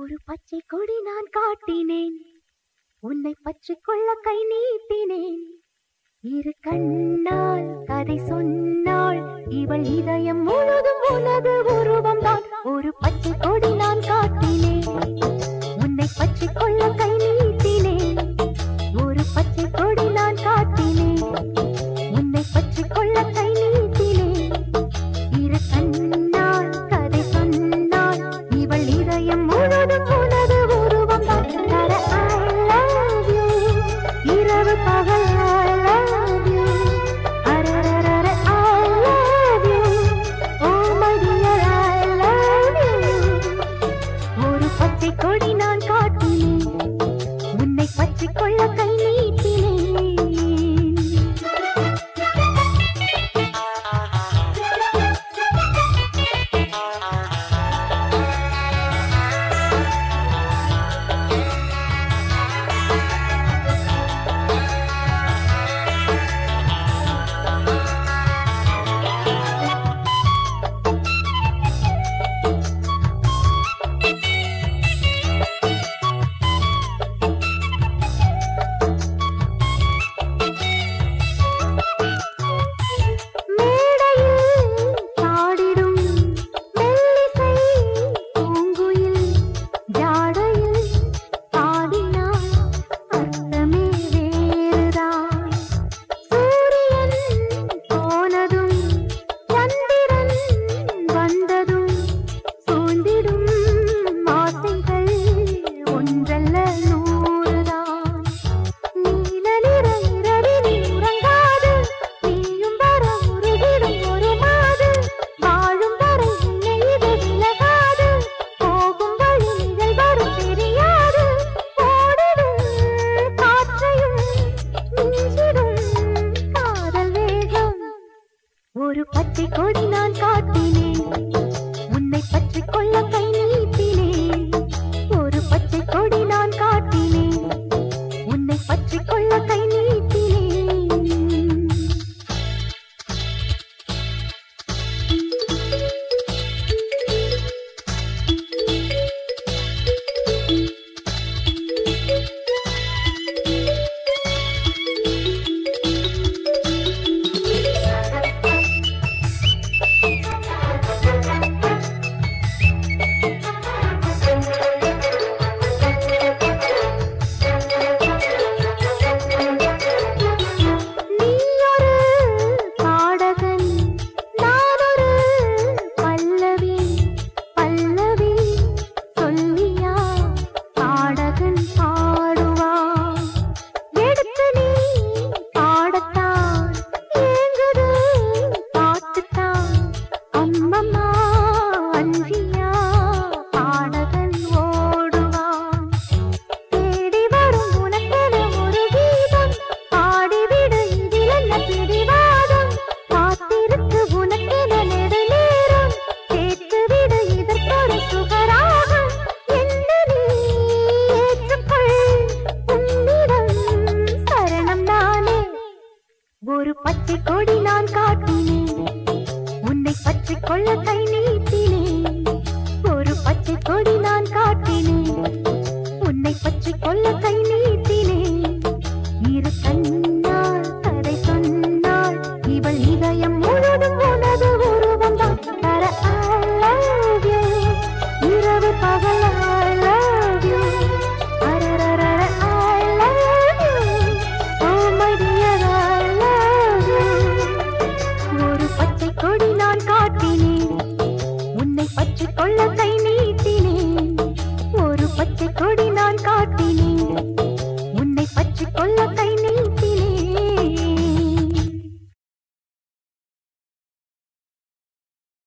ஒரு பச்சை கொடி நான் காட்டினேன் உன்னை பற்றிக் கொள்ள கை நீட்டினேன் இரு கண்ணால் கதை சொன்னாள் இவள் இதயம் முழுதும் உனது உருவம் தான் ஒரு பச்சை கொடி நான் காட்டினேன் உன்னை பற்றிக் கொள்ள கை நீட்டினேன் ஒரு பச்சை கொடி நான் காட்டினேன் உன்னை பற்றிக் கொள்ள கை நீட்டினேன் இரு கண்ணால் கதை சொன்னாள் இவள் இதயம் முழுதும் உனது உருவம் தான் தர I love you இரவு பகல் I love you அரரரர I love you oh my dear I love you ஒரு பச்சை கொடி நான் காட்டினேன் உன்னை பற்றிக் கொள்ள கை நீட்டினேன் மேடையில் பாடிடும் மெல்லிசை பூங்குயில் ஜாடையில் பாடினான் அர்த்தமே வேறுதான் சூரியன் போனதும் சந்திரன் வந்ததும் சூழ்ந்திடும் ஆசைகள் ஒன்றல்ல நூறுதான் நீல நிற இரவினில் உறங்காது நீயும் வர உருகிடும் ஒரு மாது வாழும் வரை என்னை இது விலகாது போகும் வழி நிழல் வரும் தெரியாது ஓடிடும் காற்றையும் மிஞ்சிடும் காதல் வேகம் ஒரு பச்சை கொடி நான் காட்டினேன் உன்னை பற்றிக் கொள்ள கை நீட்டினேன் ஒரு பச்சை கொடி நான் காட்டினேன் உன்னை பற்றிக் கொள்ள கை நீட்டினேன் நீயொரு பாடகன் நானொரு பல்லவி பல்லவி சொல்லியா பாடகன் பாடுவான் எடுத்து நீ பாடத்தான் ஏங்குது பாட்டுத்தான் அம்மம்மா அன்றியா பாடகன் ஓடுவான் தேடி வரும் உனக்கென ஒரு கீதம் பாடிவிடு இதில் என்ன பிடிவாதம் காத்திருக்கு உனக்கென நெடுநேரம் கேட்டுவிடு இதற்கொரு சுகராகம் என்ன நீ ஏற்றுக்கொள் உன்னிடம் சரணம் நானே ஒரு பச்சை கொடி நான் காட்டினேன் உன்னை பற்றிக் கொள்ள கை நீட்டினேன் ஒரு பச்சை கொடி நான் காட்டினேன் உன்னை பற்றிக் கொள்ள கை நீட்டினேன் இரு கண்ணால் கதை சொன்னாள் இவள் இதயம் முழுதும் உனது உருவம் தான் தர I love you இரவு பகல் I love you அரரரர I love you oh my dear I love you ஒரு பச்சை கொடி நான் காட்டினேன் உன்னை பற்றிக் கொள்ள கை நீட்டினேன் ஒரு பச்சை கொடி நான் காட்டினேன் உன்னை பற்றிக் கொள்ள கை